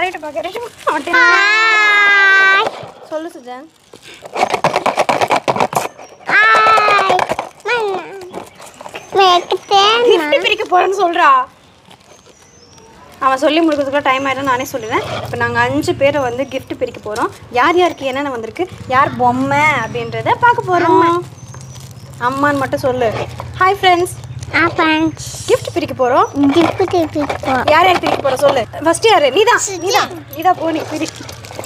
கரெக்டுப்பா correct hi சொல்லு Sujan hi மேக்கு தேன் கிஃப்ட் பிரிக்க போறேன்னு சொல்றா அவன் சொல்லி முடிக்கிறதுக்குள்ள டைம் ஆயிடும் நானே சொல்லுவேன் இப்போ நாங்கள் அஞ்சு பேரை வந்து gift பிரிக்க போகிறோம் யார் யாருக்கு என்னென்ன வந்திருக்கு யார் பொம்மை அப்படின்றத பார்க்க போகிறோம் அம்மான்னு மட்டும் சொல்லு ஹாய் ஃப்ரெண்ட்ஸ் ஆ ஃப்ரெண்ட்ஸ் gift பிரிக்க போகிறோம் டிப்பு டிப்பு யார் யார் பிரிக்க போகிற சொல்லு ஃபர்ஸ்ட் யாரு நீதான் நீதான் நீதான் போ நீ பிரி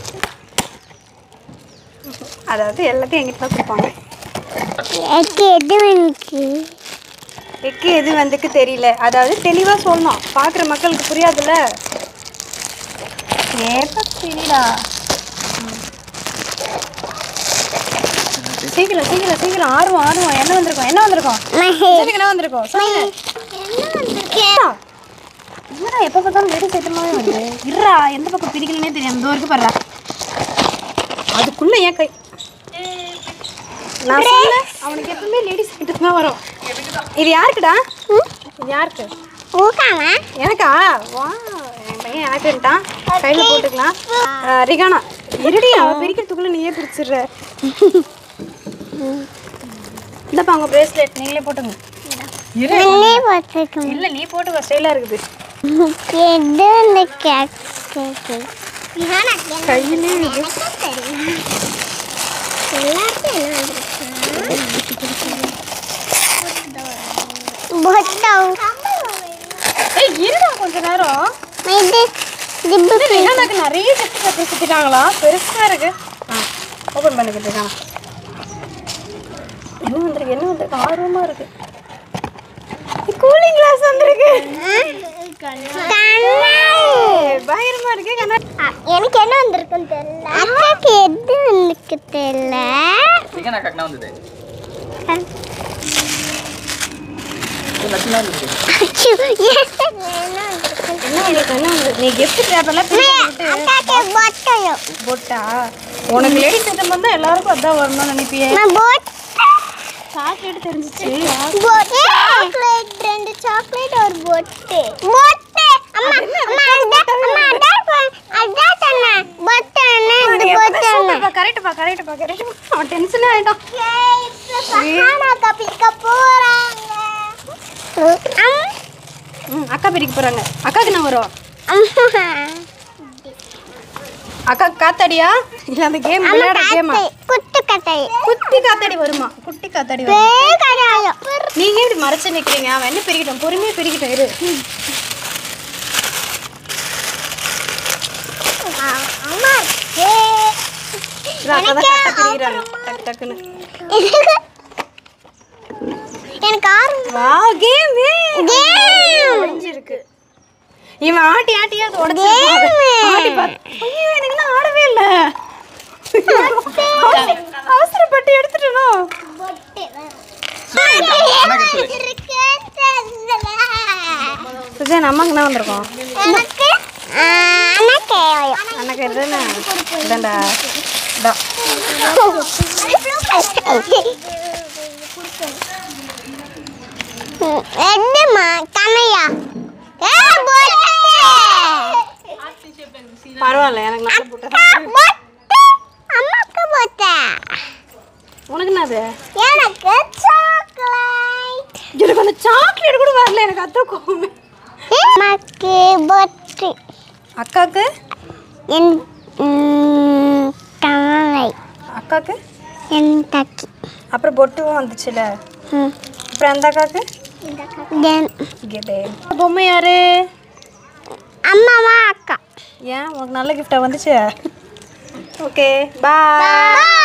அதாவது எல்லாத்தையும் எங்கிட்ட தான் கொடுப்பாங்க எனக்கு எது எனக்கு எக்கு எது வந்துக்கு தெரியல அதாவது தெளிவாக சொல்லணும் பார்க்குற மக்களுக்கு புரியாதுல்ல ஏப்பா சரிடா சீக்கிரம் சீக்கிரம் சீக்கிரம் ஆர்வம் ஆர்வம் என்ன வந்திருக்கோம் என்ன வந்திருக்கோம் மஹே எனக்கு என்ன வந்திருக்கோம் சொல்லுங்க என்ன வந்திருக்கேன் என்னடா எப்போ பார்த்தாலும் வெடி சைட்டமாகவே வருது இருடா எந்த பக்கம் பிரிக்கலனே தெரியும் இந்த வரைக்கும் பாரு அதுக்குள்ள ஏன் கை நான் சொல்ல அவனுக்கு எப்பவுமே லேடிஸ் கிட்ட தான் வரும் இது யாருக்குடா இது யாருக்கு ஊக்காமா எனக்கா வா என் பையன் எனக்குன்ட்டான் கையில் போட்டுக்கலாம் ஆ, ரிகானா இருடி அவ பிரிக்கிறதுக்குள்ள நீயே பிரிச்சிடுற இந்தப்பா உங்க பிரேஸ்லெட் நீங்களே போட்டுங்க இரு என்னே பார்த்துக்கணும் இல்லை நீ போட்டுக்கோ ஸ்டைலாக இருக்குது எது இந்த கேக் கேக்கு கையிலே இது பொட்டவு ஏய் இருடா கொஞ்ச நேரம் இது டிப்பு ரிகானாக்கு நிறைய செட்டு கட்டி சுற்றிட்டாங்களா பெருசாக இருக்கு ஆ ஓப்பன் பண்ணிக்கிட்டு இருக்காங்க என்ன வந்திருக்கு என்ன வந்திருக்கு ஆர்வமாக இருக்கு கூலிங் கிளாஸ் வந்திருக்கு ஏய், பயங்கரமா இருக்கு கண்ணா எனக்கு என்ன வந்திருக்குன்னு தெரியல அக்காக்கு எது எனக்கு தெரியல சிக்கன் அக்காக்கு என்ன வந்தது இது லட்சுமியா இருந்துச்சு அச்சோ, yes. என்ன வந்திருக்கு? என்ன வந்திருக்கு என்ன வந்திருக்கு நீ gift பேப்பர்லாம் பிரிச்சு அக்காக்கு பொட்டயம் போட்டா உனக்கு லேடிஸ் ஐட்டம் வந்தா எல்லாருக்கும் அதான் வரணும்னு நினைப்பியே நான் பொட்டு சாக்லேட் தெரிஞ்சிச்சு சாக்லேட் ரெண்டு சாக்லேட் ஒரு பொட்டு பொட்டு அம்மா அம்மா அதான் அம்மா அதான் ப- அதான் சொன்னேன் பொட்டு இது பொட்டு கரெக்டுப்பா கரெக்டுப்பா கரெக்ட் அவன் டென்ஷனே ஆயிட்டான் சஹானா கப்பிக்க போறாங்க அம் ம் அக்கா பிரிக்க போறாங்க அக்காக்கு என்ன வரும் அம்மா அக்கா காத்தாடியா இல்ல அந்த கேம் விளையாட கேமா குத்து கட்டை குட்டி காத்தாடி வருமா குட்டி காத்தாடி வரும் பே கடாயம் நீங்க இப்படி மறைச்சு நிக்கிறீங்க அவன் என்ன பிரிக்கட்டும் பொறுமையா பிரிக்கட்டும் இரு அம்மா ஏ இரு, அக்கா தான் கரெக்டா பிரிக்கிறாங்க டக்கு டக்குன்னு எனக்கு ஆர்வம் வா கேம் Game. உடைஞ்சிருக்கு இவன் ஆட்டி ஆட்டியா அது உடச்சு Game. ஆட்டி பார்த்து ஐயோ எனக்கு நான் ஆடவே இல்ல அவசர- அவசரப்பட்டு எடுத்துட்டனோ அண்ணாக்கு சொல்லு சுஜன் அம்மாக்கு என்ன வந்திருக்கோம் எனக்கு எனக்கு அண்ணாக்கு இதுதானே இதாண்டா இதான் என்னம்மா கமையா ஏ பொட்டு பரவாயில்ல எனக்கு நல்லா போட்டேன் பொட்டு அம்மாக்கு பொட்டு உனக்கு என்னது எனக்கு சாக்லேட் எனக்கு அந்த சாக்லேட் கூட வரல எனக்கு அதான் கோவமே அம்மாக்கு பொட்டு அக்காக்கு என் ம், தலை அக்காக்கு என் தக்கி அப்புறம் பொட்டுவும் வந்துச்சுல ம். அப்புறம் அந்த அக்காக்கு தென் கேட்டே பொம்மை யாரு அம்மாவா அக்கா ஏன் உனக்கு நல்ல கிஃப்டா வந்துச்சு ஓகே பாய்